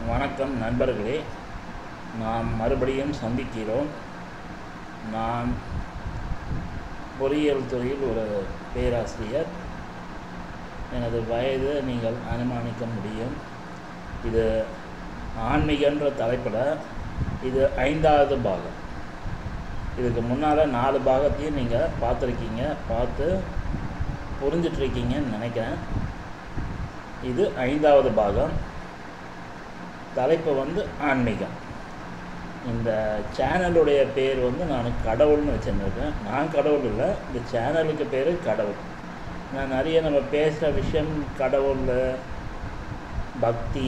வணக்கம் நண்பர்களே நாம் மறுபடியும் சந்திக்கிறோம் நான் பொறியியல் துறையில் ஒரு பேராசிரியர் எனது வயது நீங்கள் அனுமானிக்க முடியும் இது ஆன்மீகன்ற தலைப்பில் இது ஐந்தாவது பாகம் இதுக்கு முன்னால் நாலு பாகத்தையும் நீங்கள் பார்த்துருக்கீங்க பார்த்து புரிஞ்சிட்ருக்கீங்கன்னு நினைக்கிறேன் இது ஐந்தாவது பாகம் தலைப்பு வந்து ஆன்மீகம் இந்த சேனலுடைய பேர் வந்து நான் கடவுள்னு வச்சுருக்கேன் நான் கடவுள் இல்லை இந்த சேனலுக்கு பேர் கடவுள் நான் நிறைய நம்ம பேசுகிற விஷயம் கடவுள் பக்தி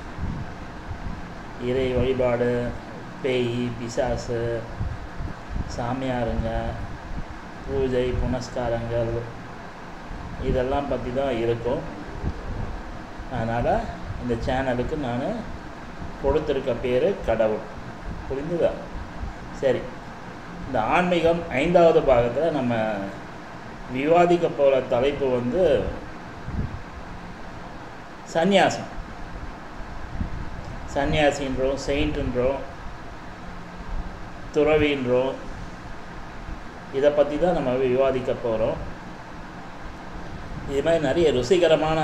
இறை வழிபாடு பேய் பிசாசு சாமியாருங்க பூஜை புனஸ்காரங்கள் இதெல்லாம் பற்றி தான் இருக்கும் அதனால் இந்த சேனலுக்கு நான் கொடுத்துருக்க பேர் கடவுள் புரிஞ்சுதா சரி இந்த ஆன்மீகம் ஐந்தாவது பாகத்தில் நம்ம விவாதிக்க போகிற தலைப்பு வந்து சந்நியாசம் சன்னியாசின்றோம் செயின்ட்டுன்றோம் துறவின்றோம் இதை பற்றி தான் நம்ம விவாதிக்க போகிறோம் இது மாதிரி நிறைய ருசிகரமான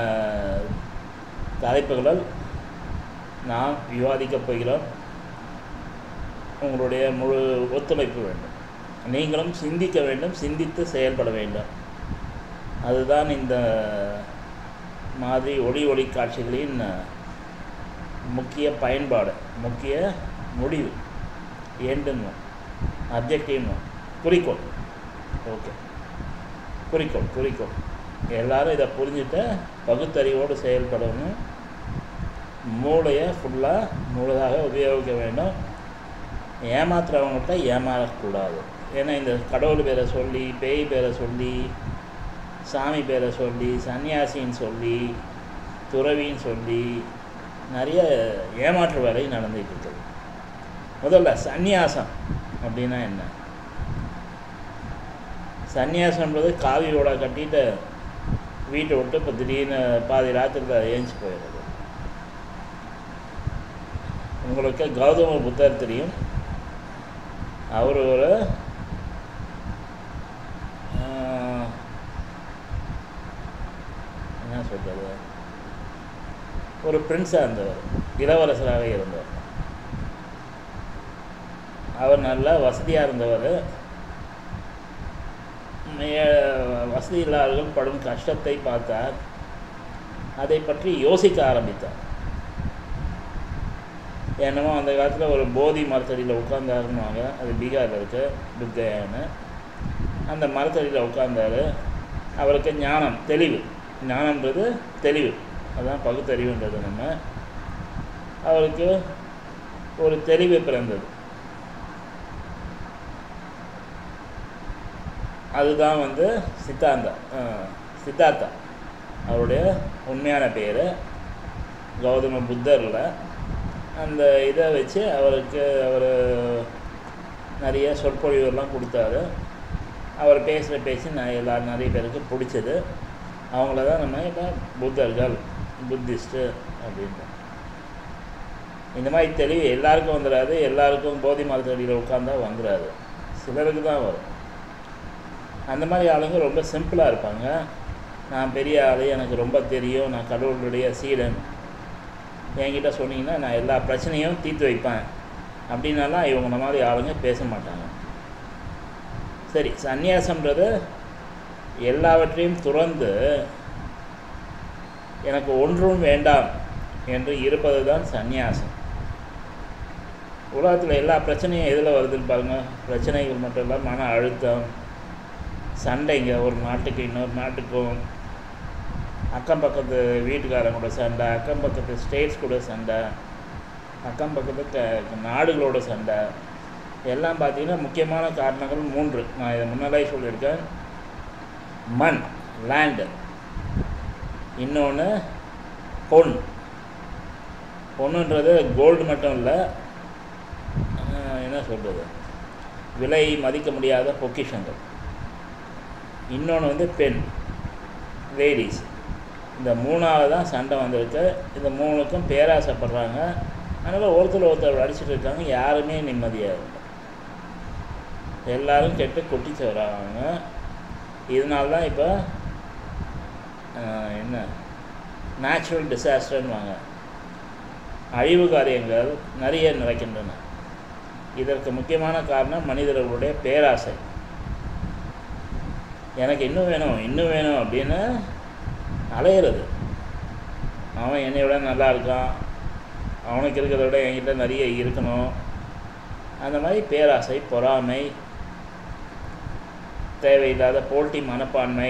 தலைப்புகள் நாம் விவாதிக்கப் போகிறோம் உங்களுடைய முழு ஒத்துழைப்பு வேண்டும் நீங்களும் சிந்திக்க வேண்டும் சிந்தித்து செயல்பட வேண்டும் அதுதான் இந்த மாதிரி ஒளி ஒளி காட்சிகளின் முக்கிய பயன்பாடு முக்கிய முடிவு எண்டுன்னு அப்ஜெக்டிவ்னு குறிக்கோள் ஓகே குறிக்கோள் குறிக்கோள் எல்லாரும் இதை புரிஞ்சுட்டு பகுத்தறிவோடு செயல்படணும் மூளையை ஃபுல்லாக முழுதாக உபயோகிக்க வேண்டும் ஏமாத்துறவங்கள்ட்ட ஏமாறக்கூடாது ஏன்னா இந்த கடவுள் பேரை சொல்லி பேய் பேரை சொல்லி சாமி பேரை சொல்லி சன்னியாசின்னு சொல்லி துறவின்னு சொல்லி நிறைய ஏமாற்று வேலை நடந்துகிட்டு இருக்குது முதல்ல சந்நியாசம் அப்படின்னா என்ன சந்நியாசம்ன்றது காவியோட கட்டிட்டு வீட்டை விட்டு இப்போ திடீர்னு பாதி ராத்திரியில் ஏஞ்சி போயிடுறது உங்களுக்கு கௌதம புத்தர் தெரியும் அவர் ஒரு என்ன சொல்கிறது ஒரு பிரின்ஸாக இருந்தவர் இளவரசராக இருந்தவர் அவர் நல்ல வசதியாக இருந்தவர் வசதி இல்லாதவர்கள் படும் கஷ்டத்தை பார்த்தார் அதை பற்றி யோசிக்க ஆரம்பித்தார் என்னமோ அந்த காலத்தில் ஒரு போதி மரத்தடியில் உட்காந்தாருன்னுவாங்க அது பீகாரில் இருக்குது புத்தயான்னு அந்த மரத்தடியில் உட்காந்தார் அவருக்கு ஞானம் தெளிவு ஞானன்றது தெளிவு அதுதான் பகுத்தறிவுன்றது நம்ம அவருக்கு ஒரு தெளிவு பிறந்தது அதுதான் வந்து சித்தாந்தா சித்தார்த்தா அவருடைய உண்மையான பேர் கௌதம புத்தரில் அந்த இதை வச்சு அவருக்கு அவர் நிறைய சொற்பொழிவெல்லாம் கொடுத்தாரு அவர் பேசுகிற பேசி நான் எல்லாரும் நிறைய பேருக்கு பிடிச்சது அவங்கள தான் நம்ம இப்போ புத்தர்கள் புத்திஸ்ட்டு அப்படின்றோம் இந்த மாதிரி தெளிவு எல்லாருக்கும் வந்துடாது எல்லாருக்கும் போதி மரத்தடியில் உட்காந்தா வந்துடாது சிலருக்கு தான் வரும் அந்த மாதிரி ஆளுங்க ரொம்ப சிம்பிளாக இருப்பாங்க நான் பெரிய ஆள் எனக்கு ரொம்ப தெரியும் நான் கடவுளுடைய சீடன் என்கிட்ட சொன்னீங்கன்னா நான் எல்லா பிரச்சனையும் தீர்த்து வைப்பேன் அப்படின்னாலாம் இவங்க மாதிரி ஆளுங்க பேச மாட்டாங்க சரி சந்நியாசம்ன்றது எல்லாவற்றையும் துறந்து எனக்கு ஒன்றும் வேண்டாம் என்று இருப்பது தான் சந்நியாசம் உலகத்தில் எல்லா பிரச்சனையும் எதில் வருதுன்னு பாருங்கள் பிரச்சனைகள் மட்டும் இல்லை மன அழுத்தம் சண்டைங்க ஒரு நாட்டுக்கு இன்னொரு நாட்டுக்கும் அக்கம் பக்கத்து வீட்டுக்காரங்க கூட சண்டை அக்கம் பக்கத்து ஸ்டேட்ஸ் கூட சண்டை அக்கம் பக்கத்து க நாடுகளோட சண்டை எல்லாம் பார்த்தீங்கன்னா முக்கியமான காரணங்கள் மூன்று நான் இதை முன்னாலே சொல்லியிருக்கேன் மண் லேண்டு இன்னொன்று பொன் பொண்ணுன்றது கோல்டு மட்டும் இல்லை என்ன சொல்கிறது விலை மதிக்க முடியாத பொக்கிஷங்கள் இன்னொன்று வந்து பெண் லேடிஸ் இந்த மூணாவது தான் சண்டை வந்திருக்கு இந்த மூணுக்கும் பேராசைப்படுறாங்க அதனால் ஒருத்தர் ஒருத்தர் அடிச்சிட்டு இருக்காங்க யாருமே நிம்மதியாக இல்லை எல்லாரும் கெட்டு குட்டிச்சு வராங்க இதனால தான் இப்போ என்ன நேச்சுரல் டிசாஸ்டர்னுவாங்க அழிவு காரியங்கள் நிறைய நடக்கின்றன இதற்கு முக்கியமான காரணம் மனிதர்களுடைய பேராசை எனக்கு இன்னும் வேணும் இன்னும் வேணும் அப்படின்னு அலையிறது அவன் என்னை விட நல்லா இருக்கான் அவனுக்கு இருக்கிறத விட என்கிட்ட நிறைய இருக்கணும் அந்த மாதிரி பேராசை பொறாமை தேவையில்லாத போட்டி மனப்பான்மை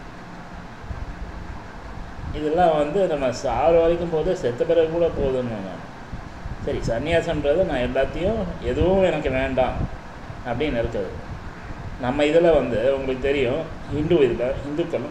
இதெல்லாம் வந்து நம்ம சாகிற வரைக்கும் போது செத்த பிறகு கூட போதுன்னு நான் சரி சன்னியாசன்றது நான் எல்லாத்தையும் எதுவும் எனக்கு வேண்டாம் அப்படின்னு இருக்குது நம்ம இதில் வந்து உங்களுக்கு தெரியும் ஹிந்து இதில் இந்துக்கள்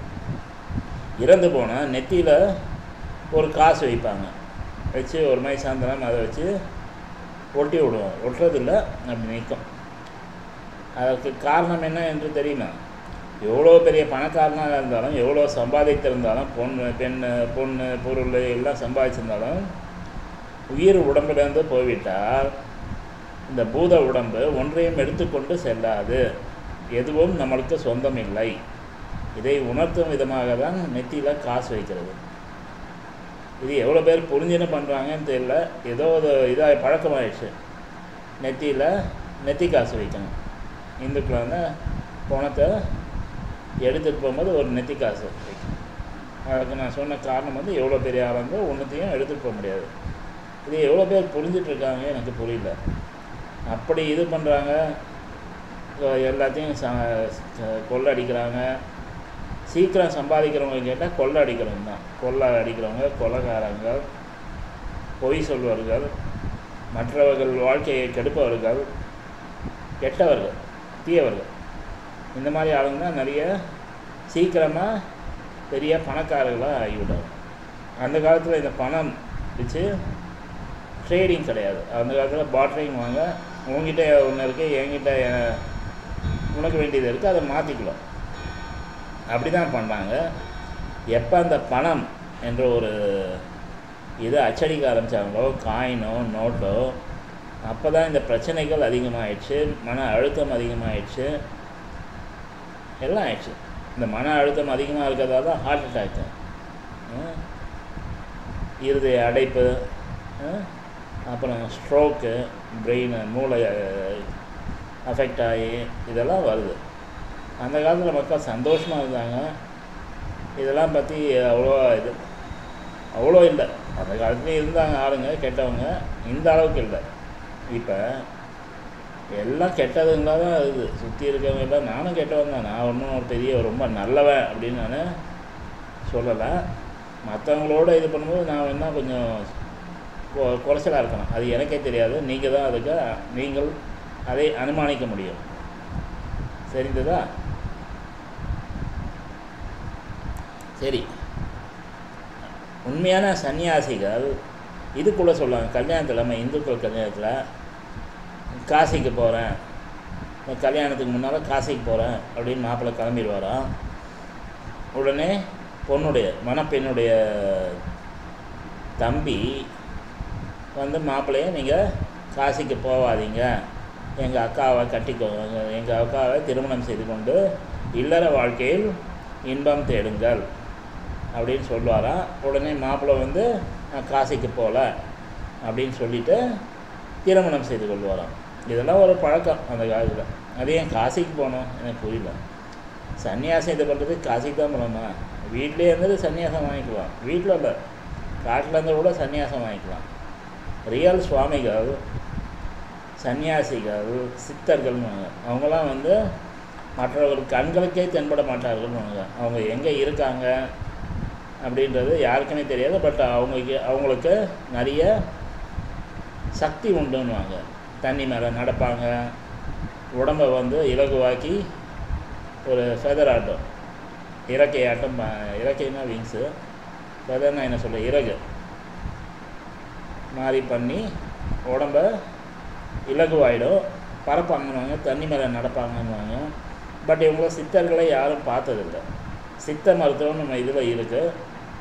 இறந்து போனால் நெத்தியில் ஒரு காசு வைப்பாங்க வச்சு ஒரு மாதிரி சாயந்தரம் அதை வச்சு ஒட்டி விடுவோம் ஒட்டுறதில்ல அப்படி நிற்கும் அதற்கு காரணம் என்ன என்று தெரியுமா எவ்வளோ பெரிய பணக்காரனாக இருந்தாலும் எவ்வளோ சம்பாதித்திருந்தாலும் பொண்ணு பெண் பொண்ணு பொருள் எல்லாம் சம்பாதிச்சிருந்தாலும் உயிர் உடம்பிலிருந்து போய்விட்டால் இந்த பூத உடம்பு ஒன்றையும் எடுத்துக்கொண்டு செல்லாது எதுவும் நம்மளுக்கு சொந்தம் இல்லை இதை உணர்த்தும் விதமாக தான் நெத்தியில் காசு வைக்கிறது இது எவ்வளோ பேர் புரிஞ்சுன்னு பண்ணுறாங்கன்னு தெரியல ஏதோ ஒரு இதாக பழக்கமாயிடுச்சு நெத்தியில் நெத்தி காசு வைக்கணும் இந்துக்கள் வந்து பணத்தை எடுத்துகிட்டு போகும்போது ஒரு நெத்தி காசு வைக்கணும் அதுக்கு நான் சொன்ன காரணம் வந்து எவ்வளோ பெரிய ஆளாக இருந்தால் ஒன்றுத்தையும் எடுத்துகிட்டு போக முடியாது இது எவ்வளோ பேர் புரிஞ்சிட்ருக்காங்க எனக்கு புரியல அப்படி இது பண்ணுறாங்க எல்லாத்தையும் ச கொள்ளை அடிக்கிறாங்க சீக்கிரம் சம்பாதிக்கிறவங்க கேட்டால் கொள்ளை அடிக்கிறவங்க தான் கொள்ளை அடிக்கிறவங்க கொலைகாரங்க பொய் சொல்வர்கள் மற்றவர்கள் வாழ்க்கையை கெடுப்பவர்கள் கெட்டவர்கள் தீயவர்கள் இந்த மாதிரி ஆளுங்க தான் நிறைய சீக்கிரமாக பெரிய பணக்காரர்களாக ஆகிவிட்டாங்க அந்த காலத்தில் இந்த பணம் வச்சு ட்ரேடிங் கிடையாது அந்த காலத்தில் பாட்ரிங் வாங்க உங்ககிட்ட ஒன்று இருக்குது என்கிட்ட உனக்கு வேண்டியது இருக்குது அதை மாற்றிக்கலாம் அப்படி தான் பண்ணுறாங்க எப்போ அந்த பணம் என்ற ஒரு இதை அச்சடிக்க ஆரம்பித்தாங்களோ காயினோ நோட்டோ அப்போ தான் இந்த பிரச்சனைகள் அதிகமாகிடுச்சு மன அழுத்தம் அதிகமாகிடுச்சு எல்லாம் ஆயிடுச்சு இந்த மன அழுத்தம் அதிகமாக இருக்கிறதால தான் ஹார்ட் அட்டாக்கு இருதய அடைப்பு அப்புறம் ஸ்ட்ரோக்கு பிரெயின் மூளை அஃபெக்ட் ஆகி இதெல்லாம் வருது அந்த காலத்தில் மக்கள் சந்தோஷமாக இருந்தாங்க இதெல்லாம் பற்றி அவ்வளோ இது அவ்வளோ இல்லை அந்த காலத்துலேயும் இருந்தாங்க ஆளுங்க கெட்டவங்க இந்த அளவுக்கு இல்லை இப்போ எல்லாம் கெட்டதுங்களாக தான் இருக்குது சுற்றி இருக்கவங்க எல்லாம் நானும் கெட்டவன் தான் நான் ஒன்றும் ஒரு பெரிய ரொம்ப நல்லவன் அப்படின்னு நான் சொல்லலை மற்றவங்களோட இது பண்ணும்போது நான் என்ன கொஞ்சம் கொ- குறைச்சலாக இருக்கணும் அது எனக்கே தெரியாது நீங்கள் தான் அதுக்கு நீங்கள் அதை அனுமானிக்க முடியும் சரிந்ததா சரி உண்மையான சன்னியாசிகள் இதுக்குள்ளே சொல்லுவாங்க கல்யாணத்தில் நம்ம இந்துக்கள் கல்யாணத்தில் காசிக்கு போகிறேன் கல்யாணத்துக்கு முன்னால் காசிக்கு போகிறேன் அப்படின்னு மாப்பிள்ளை கிளம்பிடுவாராம் உடனே பொண்ணுடைய மணப்பெண்ணுடைய தம்பி வந்து மாப்பிள்ளைய நீங்கள் காசிக்கு போகாதீங்க எங்கள் அக்காவை கட்டிக்கோங்க எங்கள் அக்காவை திருமணம் செய்து கொண்டு இல்லற வாழ்க்கையில் இன்பம் தேடுங்கள் அப்படின்னு சொல்லுவாராம் உடனே மாப்பிள்ளை வந்து நான் காசிக்கு போகல அப்படின்னு சொல்லிட்டு திருமணம் செய்து கொள்வாராம் இதெல்லாம் ஒரு பழக்கம் அந்த காலத்தில் அது ஏன் காசிக்கு போகணும் எனக்கு புரியல சன்னியாசம் இது பண்ணுறதுக்கு காசிக்கு தான் போகணுமா வீட்டிலே இருந்தது சன்னியாசம் வாங்கிக்கலாம் வீட்டில் இல்லை காட்டில் இருந்து கூட சன்னியாசம் வாங்கிக்கலாம் ரியல் சுவாமிகள் சன்னியாசிகள் சித்தர்கள்னுவாங்க அவங்களாம் வந்து மற்றவர்கள் கண்களுக்கே தென்பட மாட்டார்கள்னுவாங்க அவங்க எங்கே இருக்காங்க அப்படின்றது யாருக்குமே தெரியாது பட் அவங்களுக்கு அவங்களுக்கு நிறைய சக்தி உண்டுன்னுவாங்க தண்ணி மேலே நடப்பாங்க உடம்பை வந்து இலகுவாக்கி ஒரு ஃபெதர் ஆட்டம் இறக்கை ஆட்டம் ப- இறக்கைனா விங்ஸு ஃபெதர்னா என்ன சொல்ல இறகு மாதிரி பண்ணி உடம்ப இலகுவாயிடும் பறப்பாங்கன்னுவாங்க தண்ணி மேலே நடப்பாங்கன்னுவாங்க பட் இவங்கள சித்தர்களை யாரும் பார்த்ததில்ல சித்த மருத்துவம் நம்ம இதில் இருக்குது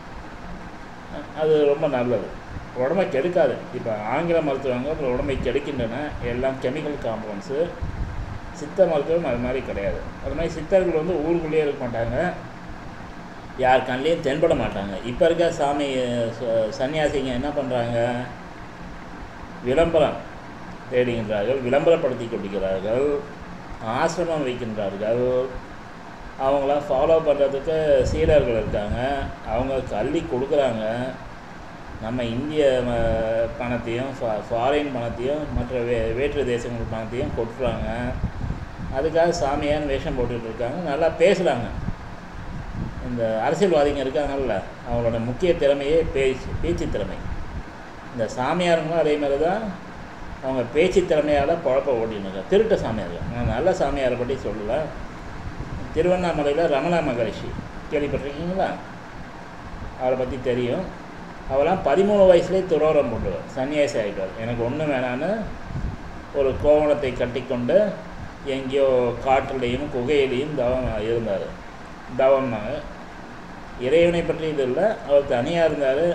அது ரொம்ப நல்லது உடம்பை கெடுக்காது இப்போ ஆங்கில மருத்துவங்க அப்புறம் உடம்பை கெடுக்கின்றன எல்லாம் கெமிக்கல் காம்பவுண்ட்ஸு சித்த மருத்துவம் அது மாதிரி கிடையாது அது மாதிரி சித்தர்கள் வந்து ஊருக்குள்ளேயே இருக்க மாட்டாங்க யார் கண்லேயும் தென்பட மாட்டாங்க இப்போ இருக்க சாமி ச- சன்னியாசிங்க என்ன பண்ணுறாங்க விளம்பரம் தேடுகின்றார்கள் விளம்பரப்படுத்தி கொள்கிறார்கள் ஆசிரமம் வைக்கின்றார்கள் அவங்கள ஃபாலோ பண்ணுறதுக்கு சீடர்கள் இருக்காங்க அவங்க கல்வி கொடுக்குறாங்க நம்ம இந்திய ம- பணத்தையும் ஃபா- ஃபாரின் பணத்தையும் மற்ற வே வேற்று தேசங்கள் பணத்தையும் கொட்டுறாங்க அதுக்காக சாமியான்னு வேஷம் போட்டுட்டு இருக்காங்க நல்லா பேசுகிறாங்க இந்த அரசியல்வாதிங்க இருக்காங்கல்ல அவங்களோட முக்கிய திறமையே பேச்சு பேச்சு திறமை இந்த சாமியாருங்களும் அதே மாதிரி தான் அவங்க பேச்சு திறமையால் குழப்ப ஓட்டினுங்க திருட்ட சாமியார்கள் நான் நல்ல சாமியாரை பற்றி சொல்லலை திருவண்ணாமலையில் ரமணா மகரிஷி கேள்விப்பட்டிருக்கீங்களா அவரை பற்றி தெரியும் அவரெல்லாம் பதிமூணு வயசுலேயே துரோரம் போட்டுவார் சன்னியாசி ஆகிட்டார் எனக்கு ஒன்றும் வேணான்னு ஒரு கோவணத்தை கட்டிக்கொண்டு எங்கேயோ காட்டுலையும் குகையிலையும் தவம் இருந்தார் தவம்னாங்க இறைவனை பற்றி இது இல்லை அவர் தனியாக இருந்தார்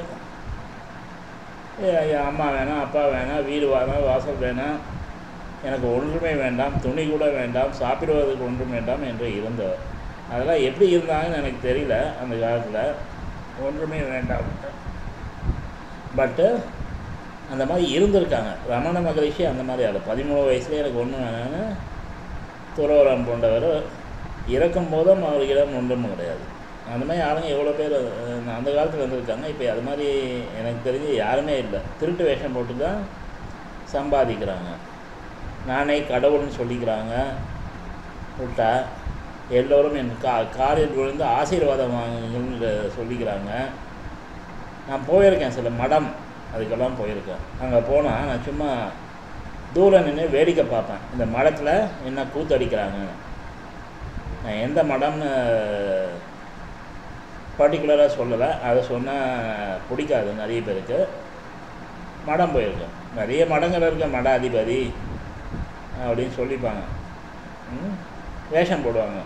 அம்மா வேணாம் அப்பா வேணாம் வீடு வேணாம் வாசல் வேணாம் எனக்கு ஒன்றுமே வேண்டாம் துணி கூட வேண்டாம் சாப்பிடுவதற்கு ஒன்றும் வேண்டாம் என்று இருந்தவர் அதெல்லாம் எப்படி இருந்தாங்கன்னு எனக்கு தெரியல அந்த காலத்தில் ஒன்றுமே வேண்டாம் பட்டு அந்த மாதிரி இருந்திருக்காங்க ரமண மகரிஷி அந்த மாதிரி ஆள் பதிமூணு வயசுலேயே எனக்கு ஒன்றும் வேணாம்னு துறவரம் போன்றவர் இறக்கும் போதும் அவர்களிடம் ஒன்றும் கிடையாது அந்த மாதிரி ஆளுங்க எவ்வளோ பேர் அஹ், அந்த காலத்தில் இருந்திருக்காங்க இப்போ அது மாதிரி எனக்கு தெரிஞ்சு யாருமே இல்லை திருட்டு வேஷம் போட்டு தான் சம்பாதிக்கிறாங்க நானே கடவுள்னு சொல்லிக்கிறாங்க விட்டா எல்லோரும் என் கா காலில் விழுந்து ஆசீர்வாதம் வாங்குங்கன்னு சொல்லிக்கிறாங்க நான் போயிருக்கேன் சில மடம் அதுக்கெல்லாம் போயிருக்கேன் அங்கே போனால் நான் சும்மா தூரம் நின்று வேடிக்கை பார்ப்பேன் இந்த மடத்தில் என்ன கூத்தடிக்கிறாங்க நான் எந்த மடம்னு பர்டிகுலராக சொல்லலை அதை சொன்னால் பிடிக்காது நிறைய பேருக்கு மடம் போயிருக்கேன் நிறைய மடங்கள் இருக்க மட அதிபதி அப்படின்னு சொல்லிப்பாங்க ம், வேஷம் போடுவாங்க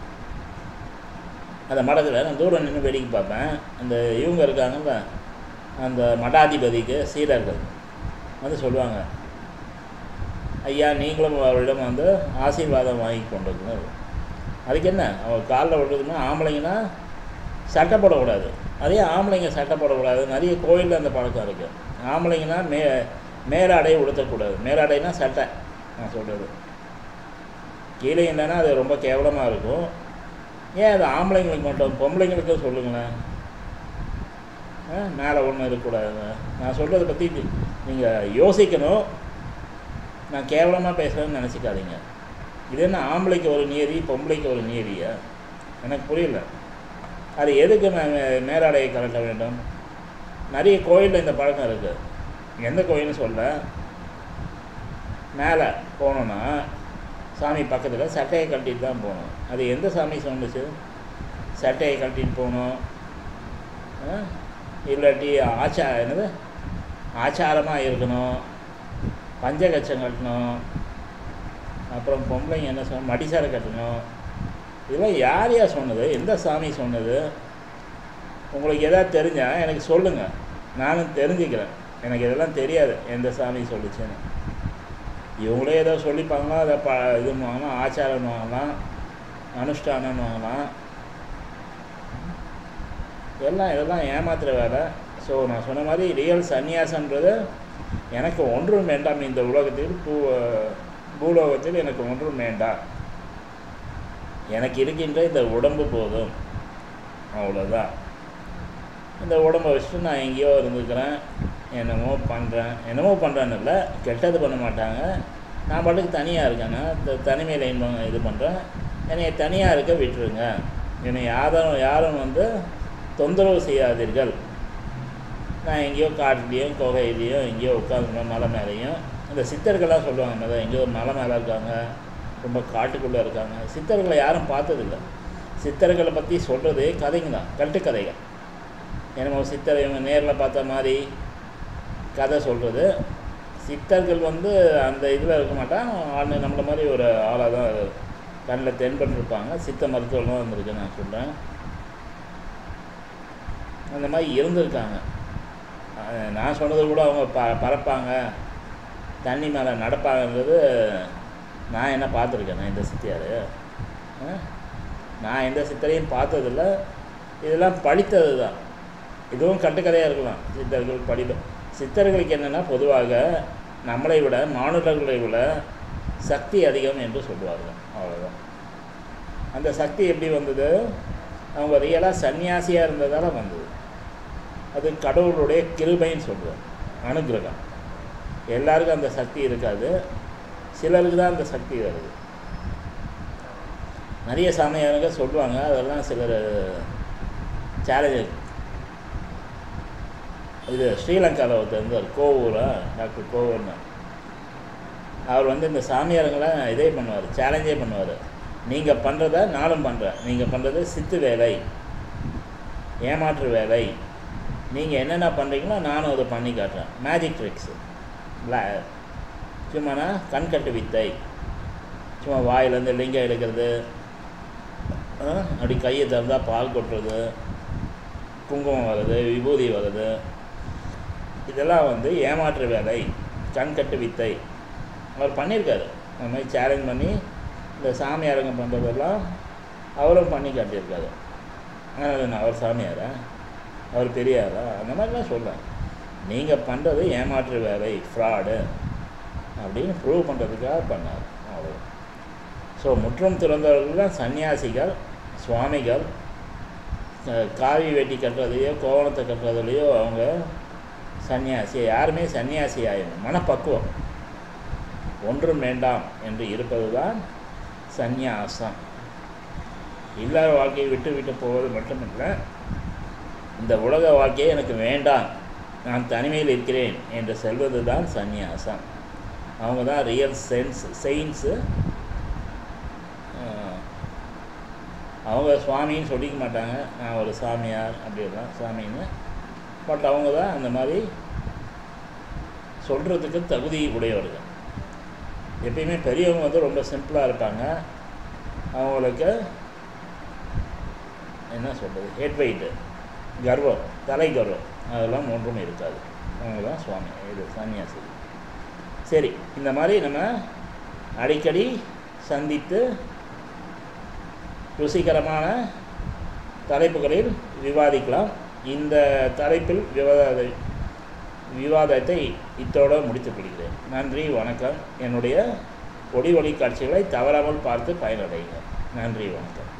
அந்த மடத்தில் நான் தூரம் நின்று வேடிக்கை பார்ப்பேன் அந்த இவங்க இருக்காங்கல்ல அந்த மடாதிபதிக்கு சீடர்கள் வந்து சொல்லுவாங்க ஐயா நீங்களும் அவரிடம் வந்து ஆசீர்வாதம் வாங்கி கொண்டு வரணும்." அதுக்கு என்ன அவர் காலில் விடுறதுன்னா ஆம்பளைங்கன்னா சட்டை போடக்கூடாது அதே ஆம்பளைங்க சட்டை போடக்கூடாது நிறைய கோயிலில் அந்த பழக்கம் இருக்குது ஆம்பளைங்கன்னா மே மேலாடையை உடுத்தக்கூடாது மேலாடைனா சட்டை நான் சொல்கிறது கீழே இல்லைன்னா அது ரொம்ப கேவலமாக இருக்கும் ஏன் அது ஆம்பளைங்களுக்கு மட்டும் பொம்பளைங்களுக்கும் சொல்லுங்களேன் ஆ, மேலே ஒன்றும் இருக்கக்கூடாது நான் சொல்கிறத பற்றி நீங்கள் யோசிக்கணும் நான் கேவலமாக பேசுகிறேன்னு நினச்சிக்காதீங்க இது என்ன ஆம்பளைக்கு ஒரு நியதி பொம்பளைக்கு ஒரு நியதியா எனக்கு புரியல அது எதுக்கு மே மே- மேலாடையை கலட்ட வேண்டும் நிறைய கோயிலில் இந்த பழக்கம் இருக்குது எந்த கோயில்னு சொல்ல மேலே போனோன்னா சாமி பக்கத்தில் சட்டையை கழட்டிட்டு தான் போகணும் அது எந்த சாமி சொன்னுச்சு சட்டையை கழட்டிட்டு போகணும் ஆ? இல்லாட்டி ஆச்சா என்னது ஆச்சாரமாக இருக்கணும் பஞ்சகச்சம் கட்டணும் அப்புறம் பொம்பளைங்க என்ன சொன்ன மடிசாரை கட்டணும் இதெல்லாம் யார் யார் சொன்னது எந்த சாமி சொன்னது உங்களுக்கு எதாவது தெரிஞ்சால் எனக்கு சொல்லுங்கள் நானும் தெரிஞ்சுக்கிறேன் எனக்கு இதெல்லாம் தெரியாது எந்த சாமி சொல்லுச்சுன்னு இவங்களே ஏதோ சொல்லிப்பாங்களா அதை ப இது வாங்கலாம் ஆச்சாரம் வாங்கலாம் அனுஷ்டானம் வாங்கலாம் எல்லாம் இதெல்லாம் ஏமாத்துற வேலை ஸோ நான் சொன்ன மாதிரி ரியல் சந்நியாசன்றது எனக்கு ஒன்றும் வேண்டாம் இந்த உலகத்தில் பூ பூலோகத்தில் எனக்கு ஒன்றும் வேண்டாம் எனக்கு இருக்கின்ற இந்த உடம்பு போதும் அவ்வளோதான் இந்த உடம்பை வச்சுட்டு நான் எங்கேயோ இருந்துக்கிறேன் என்னமோ பண்ணுறேன் என்னமோ பண்ணுறேன்னு இல்லை கெட்டது பண்ண மாட்டாங்க நான் பாட்டுக்கு தனியாக இருக்கேன்னா த- தனிமையில் இன்பம் இது பண்ணுறேன் என்னை தனியாக இருக்க விட்டுருங்க என்னை யாரும் யாரும் வந்து தொந்தரவு செய்யாதீர்கள் நான் எங்கேயோ காட்டுலேயும் குகையிலையும் எங்கேயோ உட்காந்துருவேன் மலை மேலேயும் இந்த சித்தர்கள்லாம் சொல்லுவாங்க மேலே எங்கேயோ மலை மேலே இருக்காங்க ரொம்ப காட்டுக்குள்ளே இருக்காங்க சித்தர்களை யாரும் பார்த்ததில்ல சித்தர்களை பற்றி சொல்கிறது கதைங்க தான் கட்டுக்கதைகள் என்னமோ சித்தர் இவங்க நேரில் பார்த்த மாதிரி கதை சொல்கிறது சித்தர்கள் வந்து அந்த இதில் இருக்க மாட்டான் ஆள் நம்மள மாதிரி ஒரு ஆளாக தான் கண்ணில் தென்பட்டுருப்பாங்க சித்த மருத்துவம்லாம் வந்திருக்கு நான் சொல்கிறேன் அந்த மாதிரி இருந்திருக்காங்க அஹ் நான் சொன்னது கூட அவங்க ப பறப்பாங்க தண்ணி மேலே நடப்பாங்கன்றது நான் என்ன பார்த்துருக்கேன் நான் இந்த சித்தியார் நான் எந்த சித்தரையும் பார்த்ததில்ல இதெல்லாம் படித்தது தான் இதுவும் கட்டுக்கதையாக இருக்கலாம் சித்தர்கள் படிப்பு சித்தர்களுக்கு என்னென்னா பொதுவாக நம்மளை விட மானுடர்களை விட சக்தி அதிகம் என்று சொல்லுவார்கள் அவ்வளோதான் அந்த சக்தி எப்படி வந்தது அவங்க ரியலாக சன்னியாசியாக இருந்ததால் வந்தது அது கடவுளுடைய கிருபைன்னு சொல்லுவோம் அனுகிரகம் எல்லாருக்கும் அந்த சக்தி இருக்காது சிலருக்கு தான் அந்த சக்தி வருது நிறைய சாமியாருங்க சொல்லுவாங்க அதெல்லாம் சிலர் சேலஞ்ச் இது ஸ்ரீலங்காவில் ஒருத்தர் இருந்தார் கோவூரா டாக்டர் கோவூர்னு அவர் வந்து இந்த சாமியாருங்களை இதே பண்ணுவார் சேலஞ்சே பண்ணுவார் நீங்கள் பண்ணுறத நானும் பண்ணுறேன் நீங்கள் பண்ணுறது சித்து வேலை ஏமாற்று வேலை நீங்கள் என்னென்ன பண்ணுறீங்களோ நானும் அதை பண்ணி காட்டுறேன் மேஜிக் ட்ரிக்ஸு பிளா சும்மானா கண்கட்டு வித்தை சும்மா வாயிலேருந்து லிங்கம் எடுக்கிறது ஆ, அப்படி கையை திறந்தால் பால் கொட்டுறது குங்குமம் வருது விபூதி வருது இதெல்லாம் வந்து ஏமாற்று வேலை கண்கட்டு வித்தை அவர் பண்ணியிருக்காரு அந்த மாதிரி சேலஞ்ச் பண்ணி இந்த சாமியாருங்க பண்ணுறதெல்லாம் அவரும் பண்ணி காட்டியிருக்காரு அதனால் என்ன அவர் சாமியாரா அவர் பெரியாரா அந்த மாதிரிலாம் சொல்லலாம் நீங்கள் பண்ணுறது ஏமாற்று வேலை ஃப்ராடு அப்படின்னு ப்ரூவ் பண்ணுறதுக்காக பண்ணார் அவ்வளோ ஸோ முற்றும் திறந்தவர்கள் தான் சன்னியாசிகள் சுவாமிகள் அஹ் காவி வேட்டி கட்டுறதையோ கோவணத்தை கட்டுறதுலையோ அவங்க சன்னியாசி யாருமே சன்னியாசி ஆயிடும் மனப்பக்குவம் ஒன்றும் வேண்டாம் என்று இருப்பது தான் சந்நியாசம் இல்லாத வாழ்க்கையை விட்டு விட்டு போவது மட்டுமில்லை இந்த உலக வாழ்க்கையே எனக்கு வேண்டாம் நான் தனிமையில் இருக்கிறேன் என்று செல்வது தான் சந்நியாசம் அவங்க தான் ரியல் சென்ஸ் செயின்ஸு அவங்க சுவாமின்னு சொல்லிக்க மாட்டாங்க நான் ஒரு சாமியார் அப்படிலாம் சாமின்னு பட் அவங்க தான் அந்த மாதிரி சொல்கிறதுக்கு தகுதி உடையவர்கள் எப்பயுமே பெரியவங்க வந்து ரொம்ப சிம்பிளாக இருப்பாங்க அவங்களுக்கு என்ன சொல்கிறது ஹெட் வெயிட்டு கர்வம் தலை கர்வம் அதெல்லாம் ஒன்றும் இருக்காது அவங்க தான் சுவாமி இது சன்னியாசி சரி இந்த மாதிரி நம்ம அடிக்கடி சந்தித்து ருசிகரமான தலைப்புகளில் விவாதிக்கலாம் இந்த தலைப்பில் விவாத விவாதத்தை இத்தோடு முடித்துக் கொள்கிறேன் நன்றி வணக்கம் என்னுடைய ஒளி ஒளி காட்சிகளை தவறாமல் பார்த்து பயனடைங்க நன்றி வணக்கம்